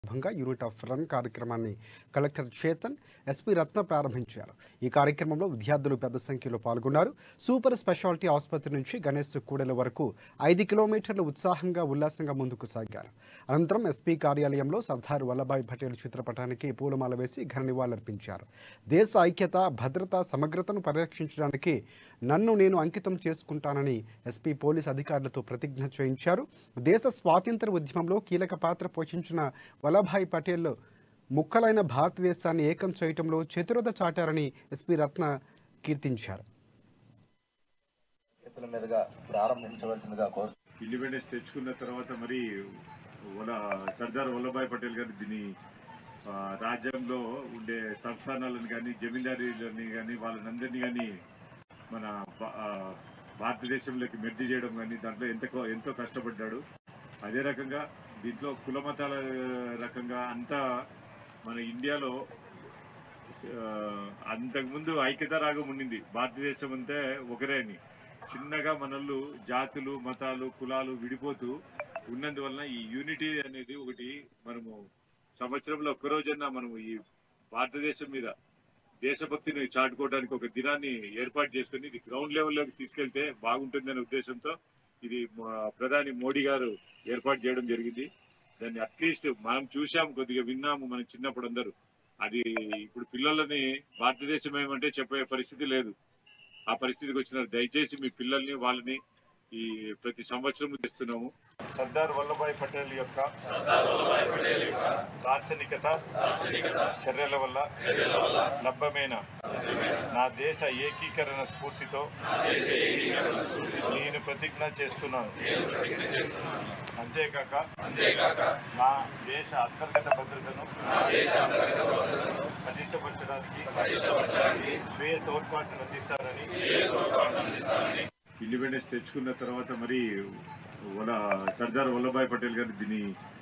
సందర్భంగా unit of run కార్యక్రమాన్ని collector Chetan SP Ratna ప్రారంభించారు ఈ కార్యక్రమంలో విద్యార్థులు పెద్ద సంఖ్యలో పాల్గొన్నారు సూపర్ స్పెషాలిటీ ఆసుపత్రి నుంచి గణేష్ కూడెల వరకు ఐదు కిలోమీటర్లు ఉత్సాహంగా ఉల్లాసంగా ముందుకు సాగారు అనంతరం ఎస్పీ కార్యాలయంలో సర్దార్ వల్లభాయ్ పటేల్ చిత్రపటానికి పూలమాల వేసి ఘన నివాళులర్పించారు దేశ ఐక్యత భద్రత సమగ్రతను పరిరక్షించడానికి నన్ను నేను అంకితం చేసుకుంటానని ఎస్పీ పోలీస్ అధికారులతో ప్రతిజ్ఞ చేయించారు దేశ స్వాతంత్ర ఉద్యమంలో కీలక పాత్ర పోషించిన వల్లభాయ్ పటేల్ ముక్కలైన భారతదేశాన్ని ఏకం చేయటంలో చతురత చాటారని ఎస్పీ రత్న కీర్తించారు చేతుల మీదుగా ప్రారంభించవలసిందిగా కోరు ఇండిపెండెన్స్ తెచ్చుకున్న తర్వాత మరి వల సర్దార్ వల్లభాయ్ పటేల్ గారు దీన్ని ఆ, రాజ్యంలో ఉండే సంస్థానాలను కానీ జమీందారీలని కానీ వాళ్ళనందరినీ కానీ మన భా- ఆ, భారతదేశంలోకి మెర్జి చేయడం కానీ దాంట్లో ఎంత ఎంతో కష్టపడ్డాడు అదే రకంగా దీంట్లో కుల మతాల రకంగా అంతా మన ఇండియాలో ఆ, అంతకుముందు ఐక్యత రాగం ఉండింది భారతదేశం అంతే ఒకరే అని చిన్నగా మనల్ని జాతులు మతాలు కులాలు విడిపోతూ ఉన్నందువలన ఈ యూనిటీ అనేది ఒకటి మనము సంవత్సరంలో ఒక్క రోజన్నా మనము ఈ భారతదేశం మీద దేశభక్తిని చాటుకోవడానికి ఒక దినాన్ని ఏర్పాటు చేసుకుని ఇది గ్రౌండ్ లెవెల్లోకి తీసుకెళ్తే బాగుంటుందనే ఉద్దేశంతో ఇది మా ప్రధాని మోడీ గారు ఏర్పాటు చేయడం జరిగింది దాన్ని అట్లీస్ట్ మనం చూసాం కొద్దిగా విన్నాము మనం చిన్నప్పుడు అందరూ అది ఇప్పుడు పిల్లలని భారతదేశం ఏమంటే చెప్పే పరిస్థితి లేదు ఆ పరిస్థితికి వచ్చినారు దయచేసి మీ పిల్లల్ని వాళ్ళని ఈ ప్రతి సంవత్సరం తెస్తున్నాము సర్దార్ వల్లభాయ్ పటేల్ యొక్క దార్శనికత చర్యల వల్ల లభ్యమైన నా దేశ ఏకీకరణ స్ఫూర్తితో నేను ప్రతిజ్ఞ చేస్తున్నాను అంతేకాక నా దేశ అంతర్గత భద్రతను పటిష్టపరచడానికి స్వీయ తోడ్పాటును అందిస్తారని ఇండిపెండెన్స్ తెచ్చుకున్న తర్వాత మరి వల సర్దార్ వల్లభాయ్ పటేల్ గారు దీన్ని